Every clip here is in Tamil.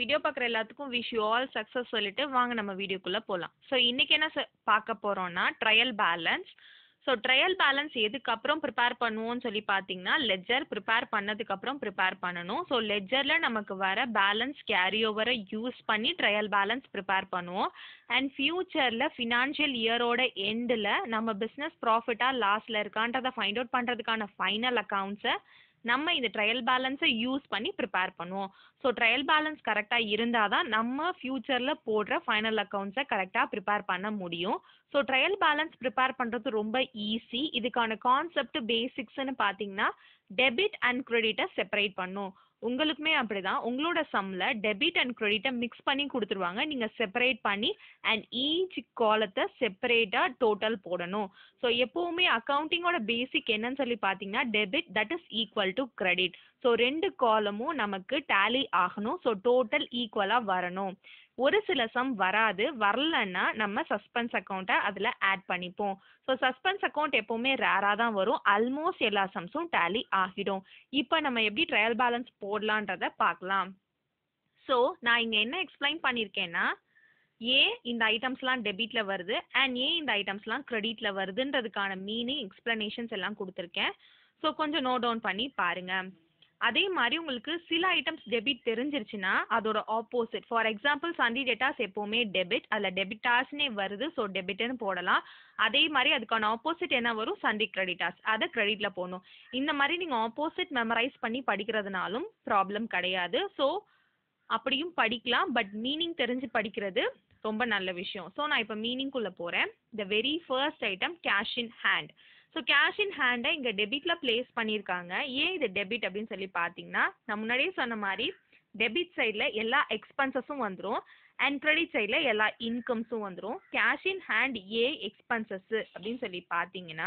வீடியோ பார்க்குற எல்லாத்துக்கும் விஷ் யூ ஆல் சக்ஸஸ் சொல்லிட்டு வாங்க நம்ம வீடியோக்குள்ளே போகலாம் ஸோ இன்றைக்கி என்ன ச- பார்க்க போகிறோம்னா trial balance so trial balance எதுக்கப்புறம் ப்ரிப்பேர் பண்ணுவோம்னு சொல்லி பார்த்தீங்கன்னா லெஜர் ப்ரிப்பேர் பண்ணதுக்கப்புறம் ப்ரிப்பேர் பண்ணணும் ஸோ லெஜரில் நமக்கு வர பேலன்ஸ் கேரி ஓவரை யூஸ் பண்ணி ட்ரையல் பேலன்ஸ் ப்ரிப்பேர் பண்ணுவோம் அண்ட் ஃப்யூச்சரில் ஃபினான்ஷியல் இயரோட எண்டில் நம்ம பிஸ்னஸ் ப்ராஃபிட்டாக லாஸில் இருக்கான்றதை ஃபைண்ட் அவுட் பண்ணுறதுக்கான ஃபைனல் அக்கௌண்ட்ஸை நம்ம இந்த ட்ரையல் பேலன்ஸை யூஸ் பண்ணி ப்ரிப்பேர் பண்ணுவோம் ஸோ ட்ரையல் பேலன்ஸ் கரெக்டாக இருந்தால் தான் நம்ம ஃப்யூச்சரில் போடுற ஃபைனல் அக்கௌண்ட்ஸை கரெக்டாக ப்ரிப்பேர் பண்ண முடியும் ஸோ ட்ரையல் பேலன்ஸ் ப்ரிப்பேர் பண்ணுறது ரொம்ப ஈஸி இதுக்கான கான்செப்ட் பேசிக்ஸ்னு பார்த்தீங்கன்னா டெபிட் அண்ட் கிரெடிட்டை செப்பரேட் பண்ணும் உங்களுக்குமே அப்படிதான் உங்களோட சம்மில் டெபிட் அண்ட் கிரெடிட்டை மிக்ஸ் பண்ணி கொடுத்துருவாங்க நீங்கள் செப்பரேட் பண்ணி அண்ட் ஈச் காலத்தை செப்பரேட்டாக டோட்டல் போடணும் ஸோ எப்போவுமே அக்கௌண்டிங்கோட பேசிக் என்னன்னு சொல்லி பார்த்தீங்கன்னா debit that is equal to credit so ரெண்டு காலமும் நமக்கு டேலி ஆகணும் ஸோ டோட்டல் ஈக்குவலாக வரணும் ஒரு சில சம் வராது வரலன்னா நம்ம சஸ்பென்ஸ் அக்கௌண்ட்டை அதில் ஆட் பண்ணிப்போம் ஸோ சஸ்பென்ஸ் அக்கௌண்ட் எப்போவுமே ரேராக தான் வரும் ஆல்மோஸ்ட் எல்லா சம்ஸும் டேலி ஆகிடும் இப்போ நம்ம எப்படி ட்ரையல் பேலன்ஸ் போடலான்றத பார்க்கலாம் ஸோ நான் இங்கே என்ன எக்ஸ்பிளைன் பண்ணியிருக்கேன்னா ஏன் இந்த ஐட்டம்ஸ்லாம் டெபிட்டில் வருது அண்ட் ஏன் இந்த ஐட்டம்ஸ்லாம் க்ரெடிட்டில் வருதுன்றதுக்கான மீனிங் எக்ஸ்ப்ளனேஷன்ஸ் எல்லாம் கொடுத்துருக்கேன் ஸோ கொஞ்சம் நோட் டவுன் பண்ணி பாருங்க அதே மாதிரி உங்களுக்கு சில ஐட்டம்ஸ் டெபிட் தெரிஞ்சிருச்சுன்னா அதோட opposite for example sundry debtors எப்போவுமே டெபிட் அதில் டெபிட்டாஸ்னே வருது ஸோ டெபிட்னு போடலாம் அதே மாதிரி அதுக்கான ஆப்போசிட் என்ன வரும் சண்டி கிரெடிட்டாஸ் அதை கிரெடிட்டில் போடணும் இந்த மாதிரி நீங்கள் ஆப்போசிட் மெமரைஸ் பண்ணி படிக்கிறதுனாலும் ப்ராப்ளம் கிடையாது ஸோ அப்படியும் படிக்கலாம் பட் மீனிங் தெரிஞ்சு படிக்கிறது ரொம்ப நல்ல விஷயம் ஸோ நான் இப்போ மீனிங்குள்ளே போகிறேன் the very first item cash in hand so cash in ஹேண்டை இங்கே டெபிட்டில் ப்ளேஸ் பண்ணியிருக்காங்க ஏன் இது டெபிட் அப்படின்னு சொல்லி பார்த்தீங்கன்னா நான் முன்னாடியே சொன்ன மாதிரி டெபிட் சைடில் எல்லா எக்ஸ்பென்சஸும் வந்துடும் அண்ட் கிரெடிட் சைடில் எல்லா இன்கம்ஸும் வந்துடும் cash in hand a expenses அப்படின்னு சொல்லி பார்த்தீங்கன்னா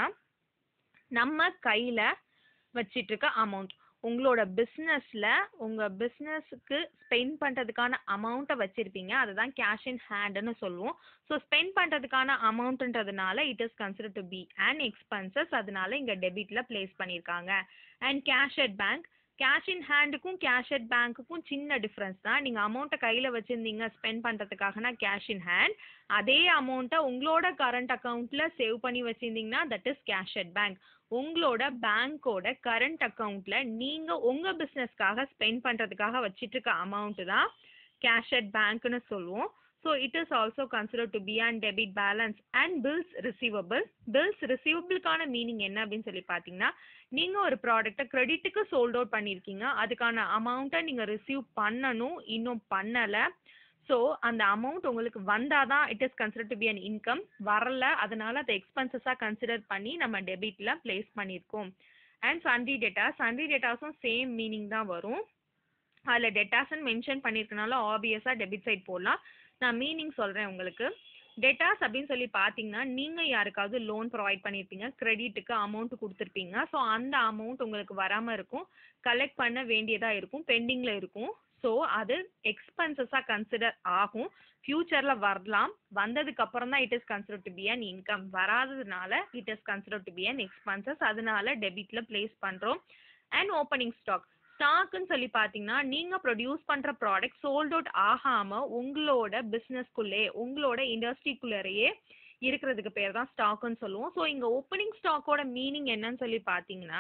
நம்ம கையில் வச்சிட்டு இருக்க அமௌண்ட் உங்களோட பிஸ்னஸில் உங்கள் பிஸ்னஸுக்கு ஸ்பெண்ட் பண்ணுறதுக்கான அமௌண்ட்டை வச்சுருப்பீங்க அதுதான் கேஷ் இன் ஹேண்டுன்னு சொல்லுவோம் ஸோ ஸ்பெண்ட் பண்ணுறதுக்கான அமௌண்ட்டுன்றதுனால it is consider to be and expenses அதனால இங்கே டெபிட்டில் ப்ளேஸ் பண்ணியிருக்காங்க and cash at bank cash in ஹேண்டுக்கும் கேஷ் அட் பேங்க்குக்கும் சின்ன டிஃப்ரென்ஸ் தான் நீங்கள் அமௌண்ட்டை கையில் வச்சுருந்தீங்க ஸ்பெண்ட் பண்ணுறதுக்காகனா கேஷ் இன் ஹேண்ட் அதே அமௌண்ட்டை உங்களோட கரண்ட் அக்கௌண்ட்டில் சேவ் பண்ணி வச்சுருந்தீங்கன்னா that is cash at bank உங்களோட பேங்க்கோட கரண்ட் அக்கௌண்ட்டில் நீங்கள் உங்கள் பிஸ்னஸ்க்காக ஸ்பெண்ட் பண்ணுறதுக்காக வச்சிட்டு இருக்க அமௌண்ட்டு தான் கேஷ் அட் பேங்க்னு சொல்லுவோம் so it is also consider to be and debit balance and bills receivable bills ரிசீவபிளுக்கான மீனிங் என்ன அப்படின்னு சொல்லி பார்த்தீங்கன்னா நீங்கள் ஒரு ப்ராடக்ட்டை கிரெடிட்டுக்கு சோல்ட் அவுட் பண்ணியிருக்கீங்க அதுக்கான அமௌண்ட்டை நீங்கள் ரிசீவ் பண்ணணும் இன்னும் பண்ணலை ஸோ அந்த அமௌண்ட் உங்களுக்கு வந்தால் தான் it is consider to be an income வரல அதனால அதை எக்ஸ்பென்சஸாக கன்சிடர் பண்ணி நம்ம டெபிட்டில் ப்ளேஸ் பண்ணியிருக்கோம் அண்ட் சன்ரி டேட்டா சன்ரி டேட்டாஸும் சேம் மீனிங் தான் வரும் அதில் டெட்டாஸ்ன்னு மென்ஷன் பண்ணியிருக்கனால ஆப்வியஸாக டெபிட் சைட் போடலாம் நான் மீனிங் சொல்கிறேன் உங்களுக்கு டெட்டாஸ் அப்படின்னு சொல்லி பார்த்தீங்கன்னா நீங்கள் யாருக்காவது லோன் ப்ரொவைட் பண்ணியிருப்பீங்க கிரெடிட்டுக்கு அமௌண்ட் கொடுத்துருப்பீங்க ஸோ அந்த அமௌண்ட் உங்களுக்கு வராமல் இருக்கும் கலெக்ட் பண்ண வேண்டியதாக இருக்கும் பெண்டிங்கில் இருக்கும் ஸோ அது எக்ஸ்பென்சஸாக கன்சிடர் ஆகும் ஃப்யூச்சரில் வரலாம் வந்ததுக்கு அப்புறம் தான் it is consider to be an income வராததுனால it is consider to be an expenses அதனால டெபிட்டில் ப்ளேஸ் பண்ணுறோம் அண்ட் ஓப்பனிங் ஸ்டாக் ஸ்டாக்குன்னு சொல்லி பார்த்தீங்கன்னா நீங்கள் ப்ரொடியூஸ் பண்ணுற ப்ராடக்ட் சோல்ட் அவுட் ஆகாமல் உங்களோட பிஸ்னஸ்க்குள்ளே உங்களோட இண்டஸ்ட்ரிக்குள்ளேயே இருக்கிறதுக்கு பேர் தான் ஸ்டாக்குன்னு சொல்லுவோம் ஸோ இங்கே ஓப்பனிங் ஸ்டாக்கோட மீனிங் என்னன்னு சொல்லி பார்த்தீங்கன்னா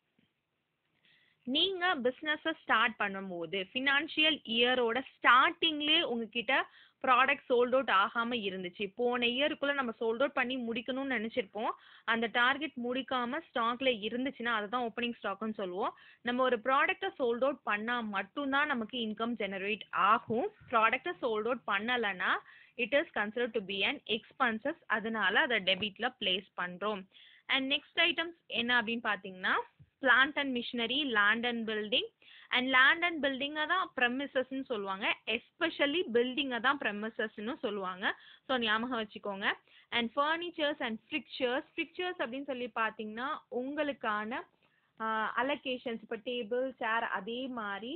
நீங்கள் பிஸ்னஸை ஸ்டார்ட் பண்ணும்போது ஃபினான்ஷியல் இயரோட ஸ்டார்டிங்லேயே உங்ககிட்ட ப்ராடக்ட் சோல்ட் அவுட் ஆகாமல் இருந்துச்சு போன இயருக்குள்ளே நம்ம சோல்ட் அவுட் பண்ணி முடிக்கணும்னு நினச்சிருப்போம் அந்த டார்கெட் முடிக்காமல் ஸ்டாக்ல இருந்துச்சுன்னா அதை தான் ஓப்பனிங் ஸ்டாக்னு சொல்லுவோம் நம்ம ஒரு ப்ராடக்ட்டை சோல்ட் அவுட் பண்ணால் மட்டும்தான் நமக்கு இன்கம் ஜெனரேட் ஆகும் ப்ராடக்ட்டை சோல்ட் அவுட் பண்ணலைன்னா it is consider to be an expenses அதனால அதை டெபிட்டில் ப்ளேஸ் பண்ணுறோம் அண்ட் நெக்ஸ்ட் ஐட்டம்ஸ் என்ன அப்படின்னு பார்த்தீங்கன்னா plant and machinery land and building and land and பில்டிங்கை தான் ப்ரெமிசஸ்ன்னு சொல்லுவாங்க எஸ்பெஷலி பில்டிங்கை தான் ப்ரெமிசஸ்ன்னு சொல்லுவாங்க ஸோ ஞாபகம் வச்சுக்கோங்க and furnitures and fixtures fixtures அப்படின்னு சொல்லி பார்த்தீங்கன்னா உங்களுக்கான அலகேஷன்ஸ் இப்போ டேபிள் சேர் அதே மாதிரி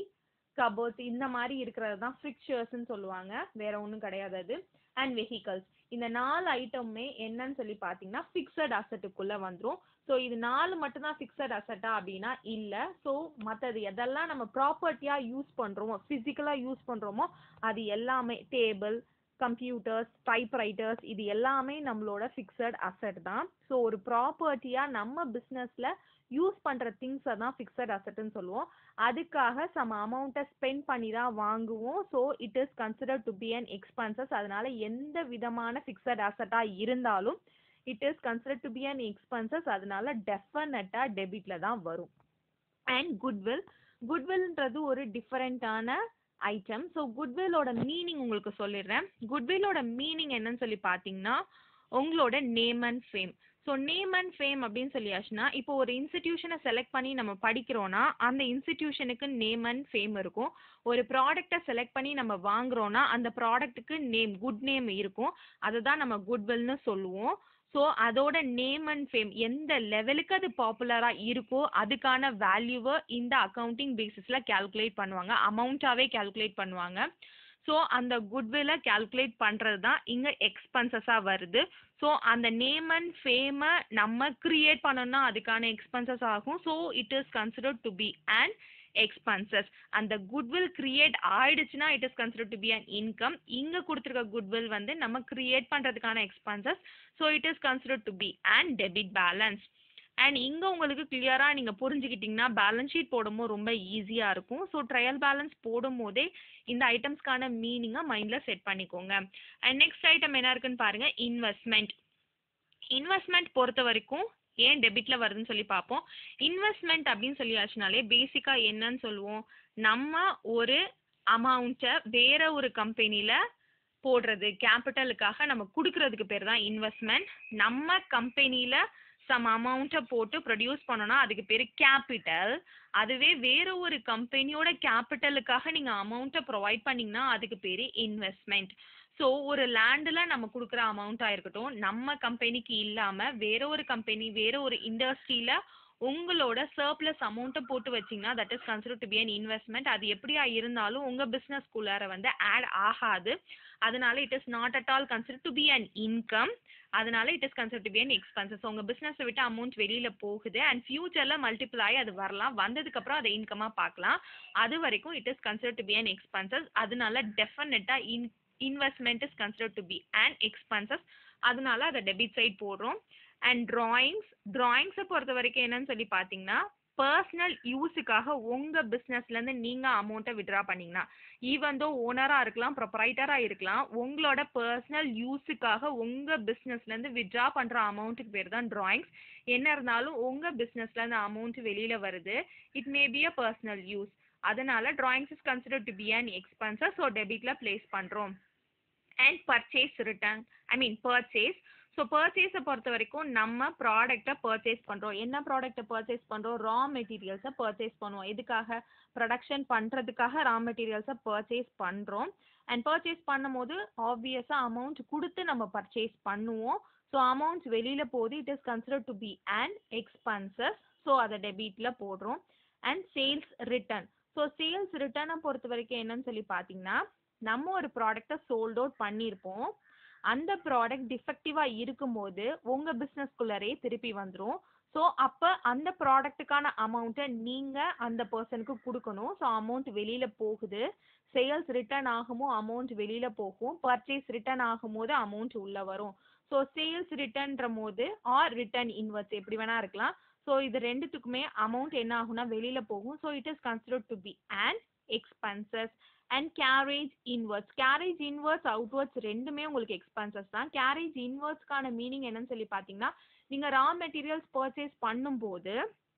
கபோர்ட்ஸ் இந்த மாதிரி இருக்கிறது தான் ஃபிக்சர்ஸ்ன்னு சொல்லுவாங்க வேற ஒன்றும் கிடையாது அது அண்ட் வெஹிக்கல்ஸ் இந்த நாலு ஐட்டமுமே என்னன்னு சொல்லி பார்த்தீங்கன்னா ஃபிக்ஸட் அசட்டுக்குள்ளே வந்துடும் ஸோ இது நாலு மட்டும்தான் ஃபிக்ஸட் அசட்டா அப்படின்னா இல்லை ஸோ மற்றது எதெல்லாம் நம்ம ப்ராப்பர்ட்டியாக யூஸ் பண்ணுறோமோ ஃபிசிக்கலாக யூஸ் பண்ணுறோமோ அது எல்லாமே டேபிள் கம்ப்யூட்டர்ஸ் டைப்ரைட்டர்ஸ் இது எல்லாமே நம்மளோட ஃபிக்ஸட் அசட் தான் ஸோ ஒரு ப்ராப்பர்ட்டியாக நம்ம பிஸ்னஸில் யூஸ் பண்ணுற திங்ஸை தான் ஃபிக்ஸட் அசட்டுன்னு சொல்லுவோம் அதுக்காக சம் அமௌண்ட்டை ஸ்பெண்ட் பண்ணி தான் வாங்குவோம் so it is consider to be an expenses அதனால எந்த விதமான ஃபிக்ஸட் அசட்டாக இருந்தாலும் it is consider to be an expenses அதனால டெஃபினட்டாக டெபிட்டில் தான் வரும் அண்ட் குட்வில் குட்வில்ன்றது ஒரு டிஃபரெண்ட்டான ஐட்டம் ஸோ குட்வில்லோட மீனிங் உங்களுக்கு சொல்லிடுறேன் குட்வில்லோட மீனிங் என்னன்னு சொல்லி பார்த்தீங்கன்னா உங்களோட name and fame so name and fame அப்படின்னு சொல்லியாச்சுன்னா இப்போ ஒரு இன்ஸ்டிடியூஷனை செலக்ட் பண்ணி நம்ம படிக்கிறோன்னா அந்த இன்ஸ்டிடியூஷனுக்கு நேம் அண்ட் ஃபேம் இருக்கும் ஒரு ப்ராடக்டை செலக்ட் பண்ணி நம்ம வாங்குறோன்னா அந்த ப்ராடக்ட்டுக்கு நேம் குட் நேம் இருக்கும் அதை தான் நம்ம குட்வில்னு சொல்லுவோம் ஸோ அதோட நேம் அண்ட் ஃபேம் எந்த லெவலுக்கு அது பாப்புலராக இருக்கோ அதுக்கான வேல்யூவை இந்த அக்கௌண்டிங் பேசிஸில் கேல்குலேட் பண்ணுவாங்க அமௌண்ட்டாகவே கேல்குலேட் பண்ணுவாங்க ஸோ அந்த குட்வில்லை கேல்குலேட் பண்ணுறது தான் இங்கே எக்ஸ்பென்சஸாக வருது ஸோ அந்த நேம் அண்ட் ஃபேமை நம்ம கிரியேட் பண்ணோம்னா அதுக்கான எக்ஸ்பென்சஸ் ஆகும் so it is considered to be and expenses அந்த குட்வில் கிரியேட் ஆயிடுச்சுன்னா it is consider to be an income இங்கே கொடுத்துருக்க குட்வில் வந்து நம்ம கிரியேட் பண்ணுறதுக்கான expenses so it is consider to be and debit balance and இங்கே உங்களுக்கு கிளியராக நீங்கள் புரிஞ்சுக்கிட்டிங்கன்னா பேலன்ஸ் ஷீட் போடும்போது ரொம்ப ஈஸியாக இருக்கும் ஸோ ட்ரையல் பேலன்ஸ் போடும் போதே இந்த ஐட்டம்ஸ்க்கான மீனிங்கை மைண்டில் செட் பண்ணிக்கோங்க அண்ட் நெக்ஸ்ட் ஐட்டம் என்ன இருக்குன்னு பாருங்கள் இன்வெஸ்ட்மெண்ட் இன்வெஸ்ட்மெண்ட் பொறுத்த வரைக்கும் ஏன் டெபிட்ல வருதுன்னு சொல்லி பார்ப்போம் இன்வெஸ்ட்மெண்ட் அப்படின்னு சொல்லியாச்சுனாலே பேசிக்கா என்னன்னு சொல்லுவோம் நம்ம ஒரு அமௌண்ட்டை வேற ஒரு கம்பெனில போடுறது கேபிட்டலுக்காக நம்ம கொடுக்கறதுக்கு பேர் தான் இன்வெஸ்ட்மெண்ட் நம்ம கம்பெனில சம் அமௌண்ட்டை போட்டு ப்ரொடியூஸ் பண்ணோம்னா அதுக்கு பேர் கேபிட்டல் அதுவே வேற ஒரு கம்பெனியோட கேபிட்டலுக்காக நீங்கள் அமௌண்ட்டை ப்ரொவைட் பண்ணீங்கன்னா அதுக்கு பேர் இன்வெஸ்ட்மெண்ட் ஸோ ஒரு லேண்டில் நம்ம கொடுக்குற அமௌண்ட்டாக இருக்கட்டும் நம்ம கம்பெனிக்கு இல்லாமல் வேற ஒரு கம்பெனி வேற ஒரு இண்டஸ்ட்ரியில் உங்களோட சர்ப்ளஸ் அமௌண்ட்டை போட்டு வச்சிங்கன்னா that is consider to be an investment அது எப்படியா இருந்தாலும் உங்கள் பிஸ்னஸ்குள்ளார வந்து ஆட் ஆகாது அதனால it is not at all consider to be an income அதனால it is consider to be an expenses உங்கள் பிஸ்னஸை விட்டு அமௌண்ட் வெளியில் போகுது அண்ட் ஃபியூச்சரில் மல்டிபிள் ஆகி அது வரலாம் வந்ததுக்கப்புறம் அதை இன்கமாக பார்க்கலாம் அது வரைக்கும் it is consider to be an expenses அதனால டெஃபினட்டாக in investment is consider to be and expenses அதனால அதை டெபிட் சைட் போடுறோம் அண்ட் ட்ராயிங்ஸ் ட்ராயிங்ஸை பொறுத்த வரைக்கும் என்னன்னு சொல்லி பார்த்தீங்கன்னா பர்சனல் யூஸுக்காக உங்கள் பிஸ்னஸ்லேருந்து நீங்கள் அமௌண்ட்டை விட்ரா பண்ணிங்கன்னா ஈவன் தோ ஓனராக இருக்கலாம் ப்ரொப்ரைட்டராக இருக்கலாம் உங்களோட பர்சனல் யூஸுக்காக உங்கள் பிஸ்னஸ்லேருந்து விட்ரா பண்ணுற அமௌண்ட்டுக்கு பேர் தான் ட்ராயிங்ஸ் என்ன இருந்தாலும் உங்கள் பிஸ்னஸ்லேருந்து அமௌண்ட் வெளியில் வருது it may be a personal use அதனால drawings is consider to be an expenses so டெபிட்டில் ப்ளேஸ் பண்ணுறோம் and purchase return I mean purchase so பர்ச்சேஸை பொறுத்த வரைக்கும் நம்ம ப்ராடக்ட்டை பர்ச்சேஸ் பண்ணுறோம் என்ன ப்ராடக்ட்டை பர்ச்சேஸ் பண்ணுறோம் ரா மெட்டீரியல்ஸை பர்ச்சேஸ் பண்ணுவோம் எதுக்காக ப்ரொடக்ஷன் பண்ணுறதுக்காக ரா மெட்டீரியல்ஸை பர்ச்சேஸ் பண்ணுறோம் அண்ட் பர்ச்சேஸ் பண்ணும்போது ஆப்வியஸாக அமௌண்ட் கொடுத்து நம்ம பர்ச்சேஸ் பண்ணுவோம் ஸோ அமௌண்ட்ஸ் வெளியில் போகுது it is consider to be and expenses so அதை டெபிட்டில் போடுறோம் and sales return so sales ரிட்டர்னை பொறுத்த வரைக்கும் என்னன்னு சொல்லி பார்த்தீங்கன்னா நம்ம ஒரு ப்ராடக்டை சோல்ட் அவுட் பண்ணியிருப்போம் அந்த ப்ராடக்ட் டிஃபெக்டிவாக இருக்கும்போது உங்கள் பிஸ்னஸ்குள்ளரே திருப்பி வந்துடும் ஸோ அப்போ அந்த ப்ராடக்ட்டுக்கான அமௌண்ட்டை நீங்கள் அந்த பர்சனுக்கு கொடுக்கணும் ஸோ அமௌண்ட் வெளியில் போகுது சேல்ஸ் ரிட்டர்ன் ஆகுமோ அமௌண்ட் வெளியில் போகும் பர்ச்சேஸ் ரிட்டர்ன் ஆகும்போது அமௌண்ட் உள்ளே வரும் ஸோ சேல்ஸ் ரிட்டர்ன்ற போது ஆர் ரிட்டர்ன் இன்வெர்ஸ் எப்படி வேணால் இருக்கலாம் ஸோ இது ரெண்டுத்துக்குமே அமௌண்ட் என்ன ஆகும்னா வெளியில் போகும் so it is considered to be and expenses and carriage inwards carriage inwards outwards ரெண்டுமே உங்களுக்கு எக்ஸ்பென்சஸ் தான் கேரேஜ் இன்வெர்ட்ஸ்க்கான மீனிங் என்னன்னு சொல்லி பார்த்தீங்கன்னா நீங்கள் ரா மெட்டீரியல்ஸ் பர்ச்சேஸ் பண்ணும்போது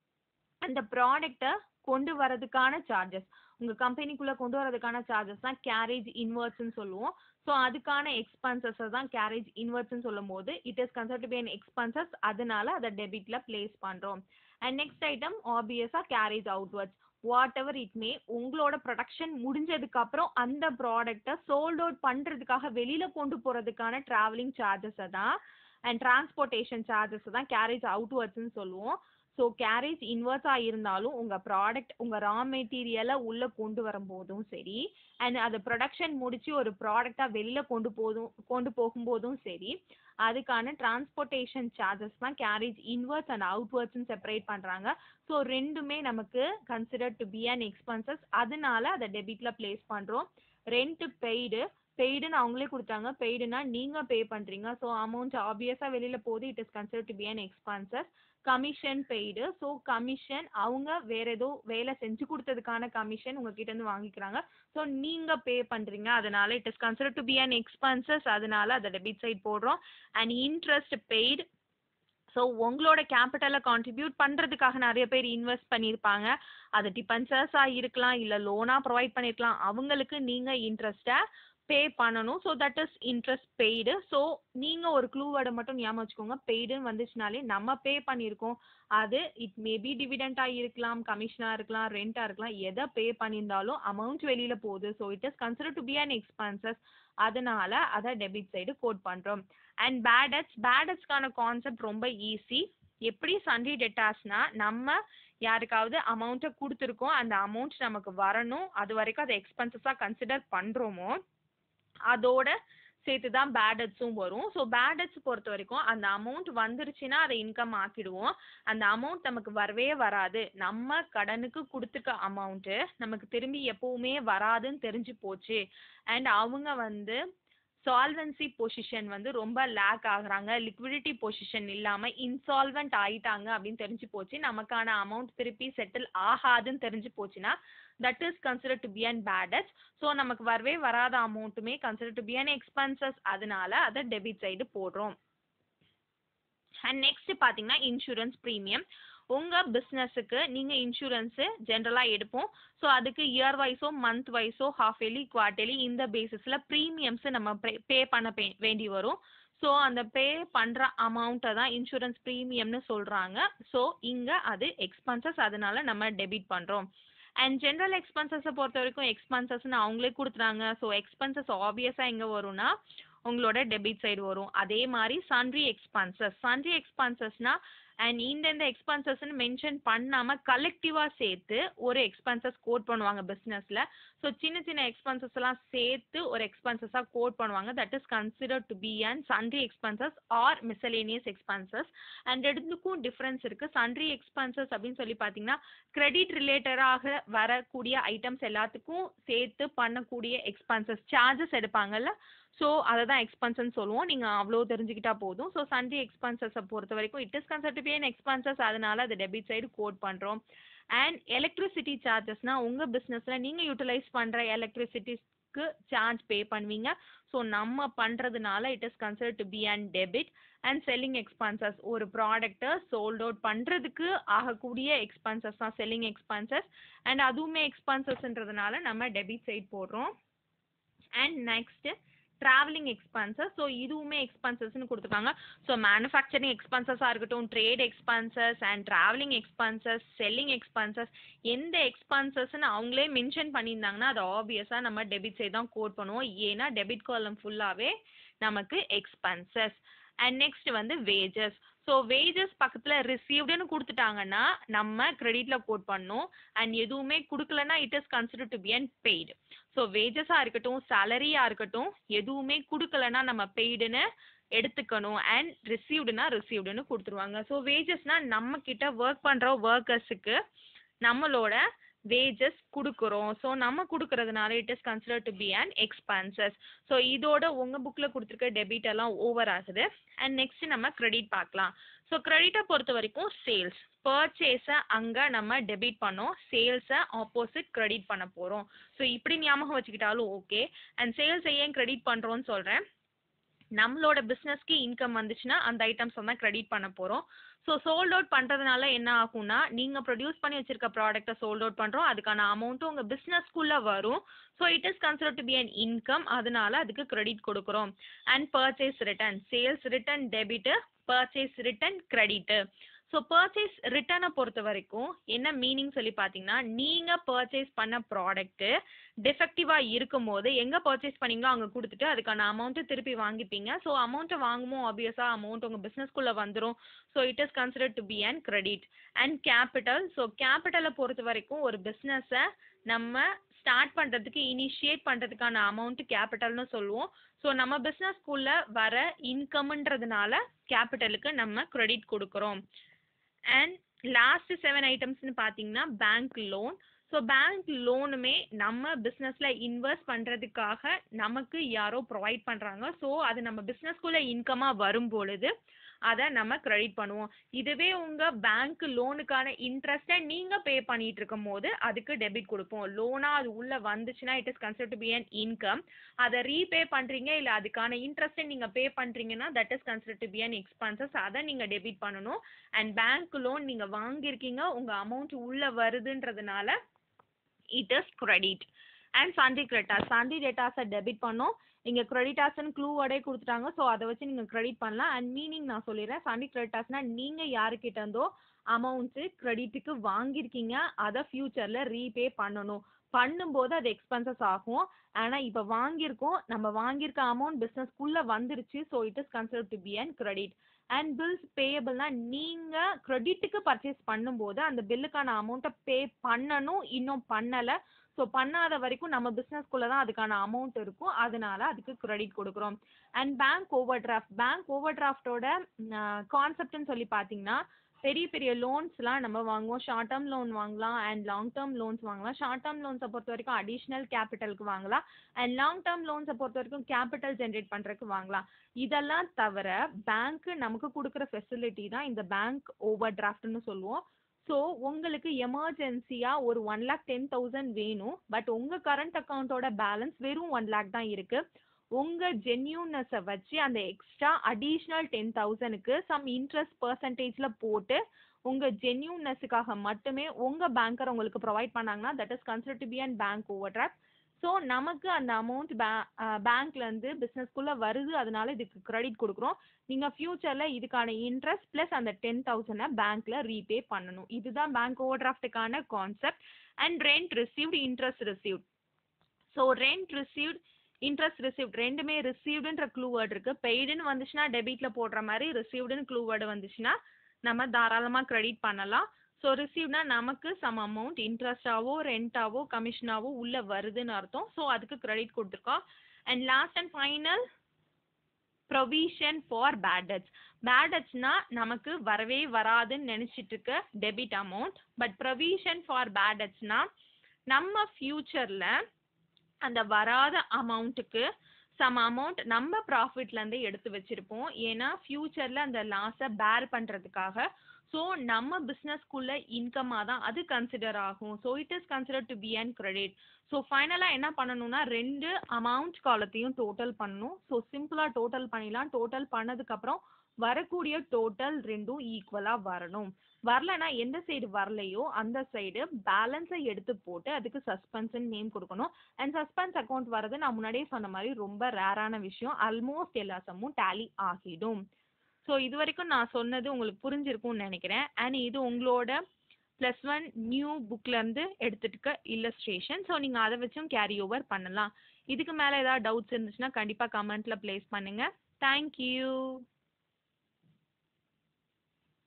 அந்த ப்ராடக்டை கொண்டு வரதுக்கான சார்ஜஸ் உங்கள் கம்பெனிக்குள்ளே கொண்டு வரதுக்கான சார்ஜஸ் தான் கேரேஜ் இன்வெர்ட்ஸ்னு சொல்லுவோம் ஸோ அதுக்கான எக்ஸ்பென்சஸை தான் கேரேஜ் இன்வெர்ட்ஸ்னு சொல்லும் போது it is concert be an expenses அதனால அதை டெபிட்டில் ப்ளேஸ் பண்ணுறோம் அண்ட் நெக்ஸ்ட் ஐட்டம் ஆப்வியஸாக carriage outwards whatever it may உங்களோட ப்ரொடக்ஷன் முடிஞ்சதுக்கு அப்புறம் அந்த ப்ராடக்டை சோல்ட் அவுட் பண்ணுறதுக்காக வெளியில் கொண்டு போகிறதுக்கான ட்ராவலிங் சார்ஜஸை தான் அண்ட் டிரான்ஸ்போர்ட்டேஷன் சார்ஜஸ் தான் கேரேஜ் அவுட்வர்ட்ஸ்னு சொல்லுவோம் ஸோ கேரேஜ் இன்வெர்ஸாக இருந்தாலும் உங்கள் ப்ராடக்ட் உங்கள் ரா மெட்டீரியலை உள்ளே கொண்டு வரும்போதும் சரி அண்ட் அதை ப்ரொடக்ஷன் முடிச்சு ஒரு ப்ராடக்டாக வெளியில் கொண்டு போதும் கொண்டு போகும்போதும் சரி அதுக்கான டிரான்ஸ்போர்ட்டேஷன் சார்ஜஸ் தான் கேரேஜ் இன்வெர்ஸ் அண்ட் அவுட்வர்ட்ஸ்னு செப்பரேட் பண்ணுறாங்க ஸோ ரெண்டுமே நமக்கு consider to be an expenses அதனால அதை டெபிட்டில் ப்ளேஸ் பண்ணுறோம் ரெண்ட் பெய்டு பெய்டுன்னு அவங்களே கொடுத்தாங்க பெய்டுனா நீங்கள் பே பண்ணுறீங்க ஸோ அமௌண்ட் ஆப்வியஸாக வெளியில் போகுது it is consider to be an expenses commission paid so commission அவங்க வேற ஏதோ வேலை செஞ்சு கொடுத்ததுக்கான கமிஷன் உங்ககிட்ட இருந்து வாங்கிக்கிறாங்க ஸோ நீங்கள் பே பண்ணுறீங்க அதனால it is consider to be an expenses அதனால அதை டெபிட் சைட் போடுறோம் அண்ட் இன்ட்ரெஸ்ட் பெய்டு ஸோ உங்களோட கேபிட்டலை கான்ட்ரிபியூட் பண்ணுறதுக்காக நிறைய பேர் இன்வெஸ்ட் பண்ணியிருப்பாங்க அது டிபென்சஸாக இருக்கலாம் இல்லை லோனாக ப்ரொவைட் பண்ணியிருக்கலாம் அவங்களுக்கு நீங்கள் இன்ட்ரெஸ்ட்டை பே பண்ணணும் so that is interest paid so நீங்கள் ஒரு க்ளூ வேர்டை மட்டும் ஞாபகம் வச்சுக்கோங்க பெய்டுன்னு வந்துச்சுனாலே நம்ம பே பண்ணியிருக்கோம் அது இட் மேபி டிவிடெண்ட்டாக இருக்கலாம் கமிஷனாக இருக்கலாம் ரெண்ட்டாக இருக்கலாம் எதை பே பண்ணியிருந்தாலும் அமௌண்ட் வெளியில் போகுது so it is consider to be an expenses அதனால அதை டெபிட் சைடு கோட் பண்ணுறோம் அண்ட் பேடட்ஸ் பேடட்ஸ்க்கான கான்செப்ட் ரொம்ப ஈஸி எப்படி சன்ரி டெட்டாஸ்னா நம்ம யாருக்காவது அமௌண்ட்டை கொடுத்துருக்கோம் அந்த அமௌண்ட் நமக்கு வரணும் அது வரைக்கும் அதை எக்ஸ்பென்சஸாக கன்சிடர் பண்ணுறோமோ அதோட சேர்த்து தான் பேடட்ஸும் வரும் ஸோ பேடட்ஸ் பொறுத்த வரைக்கும் அந்த அமௌண்ட் வந்துருச்சுன்னா அதை இன்கம் ஆக்கிடுவோம் அந்த அமௌண்ட் நமக்கு வரவே வராது நம்ம கடனுக்கு கொடுத்துருக்க அமௌண்ட்டு நமக்கு திரும்பி எப்பவுமே வராதுன்னு தெரிஞ்சு போச்சு அண்ட் அவங்க வந்து சால்வன்சி பொசிஷன் வந்து ரொம்ப லேக் ஆகுறாங்க லிக்விடிட்டி பொசிஷன் இல்லாமல் இன்சால்வெண்ட் ஆயிட்டாங்க அப்படின்னு தெரிஞ்சு போச்சு நமக்கான அமௌண்ட் திருப்பி செட்டில் ஆகாதுன்னு தெரிஞ்சு போச்சுன்னா that is consider to be an bad debts so நமக்கு வரவே வராத அமௌண்ட்டுமே consider to be an expenses அதனால அதை டெபிட் சைடு போடுறோம் அண்ட் நெக்ஸ்ட் பார்த்தீங்கன்னா இன்சூரன்ஸ் ப்ரீமியம் உங்கள் பிஸ்னஸுக்கு நீங்கள் இன்சூரன்ஸு ஜென்ரலாக எடுப்போம் ஸோ அதுக்கு இயர் வைஸோ மந்த் வைஸோ ஹாஃப் இயர்லி குவார்டர்லி இந்த பேசிஸில் ப்ரீமியம்ஸு நம்ம பே பண்ண பே வேண்டி வரும் ஸோ அந்த பே பண்ணுற அமௌண்ட்டை தான் இன்சூரன்ஸ் ப்ரீமியம்னு சொல்கிறாங்க ஸோ இங்கே அது எக்ஸ்பென்சஸ் அதனால நம்ம டெபிட் பண்ணுறோம் அண்ட் ஜென்ரல் எக்ஸ்பென்சஸை பொறுத்த வரைக்கும் எக்ஸ்பென்சஸ்னு அவங்களே கொடுத்துறாங்க ஸோ எக்ஸ்பென்சஸ் ஆப்வியஸாக எங்கே வரும்னா உங்களோட டெபிட் சைடு வரும் அதே மாதிரி சன்ரி எக்ஸ்பென்சஸ் சன்ரி எக்ஸ்பென்சஸ்னால் அண்ட் இந்தந்த எக்ஸ்பென்சஸ்ன்னு மென்ஷன் பண்ணாமல் கலெக்டிவாக சேர்த்து ஒரு எக்ஸ்பென்சஸ் கோட் பண்ணுவாங்க பிஸ்னஸில் ஸோ சின்ன சின்ன எக்ஸ்பென்சஸ் எல்லாம் சேர்த்து ஒரு எக்ஸ்பென்சஸாக கோட் பண்ணுவாங்க that is consider to be and sundry expenses are miscellaneous expenses and ரெண்டுக்கும் டிஃப்ரென்ஸ் இருக்குது சன்ரி எக்ஸ்பென்சஸ் அப்படின்னு சொல்லி பார்த்தீங்கன்னா கிரெடிட் ரிலேட்டடாக வரக்கூடிய ஐட்டம்ஸ் எல்லாத்துக்கும் சேர்த்து பண்ணக்கூடிய எக்ஸ்பென்சஸ் சார்ஜஸ் எடுப்பாங்கல்ல ஸோ அதை தான் எக்ஸ்பென்சஸ் சொல்லுவோம் நீங்கள் அவ்வளோ தெரிஞ்சுக்கிட்டா போதும் ஸோ சன்ரி எக்ஸ்பென்சஸை பொறுத்த வரைக்கும் it is concert be an expenses அதனால அது டெபிட் சைடு கோட் பண்ணுறோம் அண்ட் எலக்ட்ரிசிட்டி சார்ஜஸ்னால் உங்கள் பிஸ்னஸில் நீங்கள் யூட்டிலைஸ் பண்ணுற எலக்ட்ரிசிட்டிஸ்க்கு சார்ஜ் பே பண்ணுவீங்க ஸோ நம்ம பண்ணுறதுனால it is consider to be and debit and selling expenses ஒரு ப்ராடக்ட்டை சோல்ட் அவுட் பண்ணுறதுக்கு ஆகக்கூடிய எக்ஸ்பென்சஸ் தான் செல்லிங் எக்ஸ்பென்சஸ் அண்ட் அதுவுமே எக்ஸ்பென்சஸ்ன்றதுனால நம்ம டெபிட் சைட் போடுறோம் and next traveling expenses so இதுவுமே எக்ஸ்பென்சஸ்னு கொடுத்துருக்காங்க ஸோ மேனுஃபேக்சரிங் எக்ஸ்பென்சஸாக இருக்கட்டும் trade expenses and traveling expenses selling expenses எந்த எக்ஸ்பென்சஸ்ன்னு அவங்களே மென்ஷன் பண்ணியிருந்தாங்கன்னா அது ஆப்வியஸாக நம்ம டெபிட் சைடு தான் கோட் பண்ணுவோம் ஏன்னா டெபிட் காலம் ஃபுல்லாகவே நமக்கு எக்ஸ்பென்சஸ் அண்ட் நெக்ஸ்ட் வந்து வேஜஸ் ஸோ வேஜஸ் பக்கத்தில் ரிசீவ்டுன்னு கொடுத்துட்டாங்கன்னா நம்ம கிரெடிட்டில் கோட் பண்ணணும் அண்ட் எதுவுமே கொடுக்கலன்னா it is consider to be and paid so வேஜஸாக இருக்கட்டும் சேலரியாக இருக்கட்டும் எதுவுமே கொடுக்கலன்னா நம்ம பெய்டுன்னு எடுத்துக்கணும் அண்ட் ரிசீவ்டுனா ரிசீவ்டுன்னு கொடுத்துருவாங்க ஸோ வேஜஸ்னால் நம்ம கிட்ட ஒர்க் பண்ணுற ஒர்க்கர்ஸுக்கு நம்மளோட வேஜஸ் கொடுக்குறோம் ஸோ நம்ம கொடுக்கறதுனால it is consider to be and expenses so இதோட உங்கள் புக்கில் கொடுத்துருக்க டெபிட் எல்லாம் ஓவர் ஆகுது அண்ட் நெக்ஸ்ட் நம்ம கிரெடிட் பார்க்கலாம் ஸோ கிரெடிட்டை பொறுத்த வரைக்கும் சேல்ஸ் பர்ச்சேஸை அங்கே நம்ம டெபிட் பண்ணோம் சேல்ஸை ஆப்போசிட் கிரெடிட் பண்ண போகிறோம் ஸோ இப்படி ஞாபகம் வச்சுக்கிட்டாலும் ஓகே அண்ட் சேல்ஸை ஏன் கிரெடிட் பண்ணுறோன்னு சொல்கிறேன் நம்மளோட பிஸ்னஸ்க்கு இன்கம் வந்துச்சுன்னா அந்த ஐட்டம்ஸ் தான் கிரெடிட் பண்ண போகிறோம் ஸோ சோல்ட் அவுட் பண்ணுறதுனால என்ன ஆகும்னா நீங்கள் ப்ரொடியூஸ் பண்ணி வச்சிருக்க ப்ராடக்ட்டை சோல்ட் அவுட் பண்ணுறோம் அதுக்கான அமௌண்ட்டும் உங்கள் பிஸ்னஸ்க்குள்ளே வரும் so it is consider to be an income அதனால அதுக்கு கிரெடிட் கொடுக்குறோம் and purchase return sales return debit purchase return credit so purchase ரிட்டர்னை பொறுத்த வரைக்கும் என்ன மீனிங் சொல்லி பார்த்தீங்கன்னா நீங்கள் பர்ச்சேஸ் பண்ண ப்ராடக்ட்டு டிஃபெக்டிவாக இருக்கும் போது எங்கே பர்ச்சேஸ் பண்ணீங்களோ அங்கே கொடுத்துட்டு அதுக்கான அமௌண்ட்டு திருப்பி வாங்கிப்பீங்க ஸோ அமௌண்ட்டை வாங்குமோ ஆப்வியஸாக அமௌண்ட் உங்கள் பிஸ்னஸ்க்குள்ளே வந்துடும் so it is considered to be and credit and capital so கேபிட்டலை பொறுத்த வரைக்கும் ஒரு பிஸ்னஸை நம்ம ஸ்டார்ட் பண்ணுறதுக்கு இனிஷியேட் பண்ணுறதுக்கான அமௌண்ட்டு கேபிட்டல்னு சொல்லுவோம் ஸோ நம்ம பிஸ்னஸ்க்குள்ளே வர இன்கம்ன்றதுனால கேபிட்டலுக்கு நம்ம கிரெடிட் கொடுக்குறோம் அண்ட் லாஸ்ட் செவன் ஐட்டம்ஸ்னு பார்த்தீங்கன்னா பேங்க் லோன் ஸோ பேங்க் லோனுமே நம்ம பிஸ்னஸில் இன்வெஸ்ட் பண்ணுறதுக்காக நமக்கு யாரோ ப்ரொவைட் பண்ணுறாங்க ஸோ அது நம்ம பிஸ்னஸ்க்குள்ளே இன்கமாக வரும் பொழுது அதை நம்ம கிரெடிட் பண்ணுவோம் இதுவே உங்கள் பேங்க் லோனுக்கான இன்ட்ரெஸ்ட்டை நீங்கள் பே பண்ணிட்டு இருக்கும் போது அதுக்கு டெபிட் கொடுப்போம் லோனாக அது உள்ளே வந்துச்சுன்னா it is consider to be an income அதை ரீபே பண்ணுறீங்க இல்லை அதுக்கான இன்ட்ரெஸ்ட்டை நீங்கள் பே பண்ணுறீங்கன்னா that is consider to be an expenses அதை நீங்கள் டெபிட் பண்ணணும் அண்ட் பேங்க் லோன் நீங்கள் வாங்கியிருக்கீங்க உங்கள் அமௌண்ட் உள்ளே வருதுன்றதுனால it is credit and sundry creditors sundry டேட்டாஸை டெபிட் பண்ணோம் இங்கே கிரெடிட்டாஸ்ன்னு க்ளூவோடே கொடுத்துட்டாங்க ஸோ அதை வச்சு நீங்கள் கிரெடிட் பண்ணலாம் அண்ட் மீனிங் நான் சொல்லிடுறேன் சண்டி கிரெடிட்டாஸ்னால் நீங்கள் யாருக்கிட்ட இருந்தோ அமௌண்ட்டு கிரெடிட்டுக்கு வாங்கியிருக்கீங்க அதை ஃப்யூச்சரில் ரீபே பண்ணணும் பண்ணும்போது அது எக்ஸ்பென்சஸ் ஆகும் ஆனால் இப்போ வாங்கியிருக்கோம் நம்ம வாங்கியிருக்க அமௌண்ட் பிஸ்னஸ்க்குள்ளே வந்துருச்சு so it is consider to be and credit and bills பேயபிள்னா நீங்கள் க்ரெடிட்டுக்கு பர்ச்சேஸ் பண்ணும்போது அந்த பில்லுக்கான அமௌண்ட்டை பே பண்ணணும் இன்னும் பண்ணலை ஸோ பண்ணாத வரைக்கும் நம்ம பிஸ்னஸ்க்குள்ளே தான் அதுக்கான அமௌண்ட் இருக்கும் அதனால அதுக்கு கிரெடிட் கொடுக்குறோம் and bank overdraft bank over டிராஃப்டோட கான்செப்ட்னு சொல்லி பார்த்தீங்கன்னா பெரிய பெரிய லோன்ஸ்லாம் நம்ம வாங்குவோம் ஷார்ட் டேர்ம் லோன் வாங்கலாம் அண்ட் லாங் டேர்ம் லோன்ஸ் வாங்கலாம் ஷார்ட் டேர்ம் லோன்ஸை பொறுத்த வரைக்கும் அடிஷ்னல் கேபிட்டலுக்கு வாங்கலாம் அண்ட் லாங் டேர்ம் லோன்ஸை பொறுத்த வரைக்கும் கேபிட்டல் ஜென்ரேட் பண்ணுறதுக்கு வாங்கலாம் இதெல்லாம் தவிர பேங்க்கு நமக்கு கொடுக்குற ஃபெசிலிட்டி தான் இந்த பேங்க் ஓவர் டிராஃப்ட்னு சொல்லுவோம் ஸோ உங்களுக்கு எமர்ஜென்சியாக ஒரு ஒன் லேக் டென் தௌசண்ட் வேணும் பட் உங்கள் கரண்ட் அக்கௌண்ட்டோட பேலன்ஸ் வெறும் ஒன் லேக் தான் இருக்குது உங்கள் ஜென்யூன்னஸை வச்சு அந்த எக்ஸ்ட்ரா அடிஷ்னல் டென் தௌசண்ட்க்கு சம் இன்ட்ரெஸ்ட் பர்சன்டேஜில் போட்டு உங்கள் ஜென்யூன்னஸுக்காக மட்டுமே உங்கள் பேங்கர் உங்களுக்கு ப்ரொவைட் பண்ணாங்கன்னா that is consider to be and bank overdraft so நமக்கு அந்த அமௌண்ட் பே பேங்க்லேருந்து பிஸ்னஸ்க்குள்ளே வருது அதனால இதுக்கு கிரெடிட் கொடுக்குறோம் நீங்கள் ஃப்யூச்சரில் இதுக்கான இன்ட்ரெஸ்ட் ப்ளஸ் அந்த டென் தௌசண்டை பேங்க்கில் ரீபே பண்ணணும் இதுதான் பேங்க் ஓவர் டிராஃப்ட்டுக்கான concept and rent received interest received so rent received interest received ரெண்டுமே ரிசீவ்டுன்ற க்ளூ வேர்டு இருக்குது பெய்டுன்னு வந்துச்சுன்னா டெபிட்டில் போடுற மாதிரி ரிசீவ்டுன்னு க்ளூ வேர்டு வந்துச்சுன்னா நம்ம தாராளமாக கிரெடிட் பண்ணலாம் ஸோ ரிசீவ்னா நமக்கு சம் அமௌண்ட் இன்ட்ரெஸ்டாவோ ரெண்டாவோ கமிஷனாவோ உள்ளே வருதுன்னு அர்த்தம் ஸோ அதுக்கு கிரெடிட் கொடுத்துருக்கோம் and last and final provision for bad debts bad டெட்ஸ்னா நமக்கு வரவே வராதுன்னு நினச்சிட்டு இருக்க debit amount but provision for bad டெட்ஸ்னா நம்ம ஃப்யூச்சரில் அந்த வராத அமௌண்ட்டுக்கு சம் அமௌண்ட் நம்ம ப்ராஃபிட்லேருந்து எடுத்து வச்சுருப்போம் ஏன்னா ஃப்யூச்சரில் அந்த லாஸை பேர் பண்ணுறதுக்காக ஸோ நம்ம பிஸ்னஸ்க்குள்ள இன்கமாக தான் அது கன்சிடர் ஆகும் so it is consider to be and credit so ஃபைனலாக என்ன பண்ணணும்னா ரெண்டு அமௌண்ட் காலத்தையும் டோட்டல் பண்ணணும் ஸோ சிம்பிளாக டோட்டல் பண்ணிடலாம் டோட்டல் பண்ணதுக்கப்புறம் வரக்கூடிய டோட்டல் ரெண்டும் ஈக்குவலாக வரணும் வரலனா எந்த சைடு வரலையோ அந்த சைடு பேலன்ஸை எடுத்து போட்டு அதுக்கு சஸ்பென்ஸ்ன்னு நேம் கொடுக்கணும் அண்ட் சஸ்பென்ஸ் அக்கௌண்ட் வரது நான் முன்னாடியே சொன்ன மாதிரி ரொம்ப ரேரான விஷயம் ஆல்மோஸ்ட் எல்லா சம்மும் டேலி ஆகிடும் ஸோ இது வரைக்கும் நான் சொன்னது உங்களுக்கு புரிஞ்சிருக்கும்னு நினைக்கிறேன் அண்ட் இது உங்களோட ப்ளஸ் ஒன் நியூ புக்லேருந்து எடுத்துட்டுக்க இல்லஸ்ட்ரேஷன் ஸோ நீங்கள் அதை வச்சும் கேரி ஓவர் பண்ணலாம் இதுக்கு மேலே ஏதாவது டவுட்ஸ் இருந்துச்சுன்னா கண்டிப்பாக கமெண்ட்டில் ப்ளேஸ் பண்ணுங்கள் thank you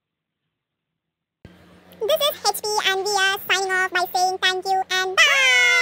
This is HP and we are signing off by saying thank you and bye.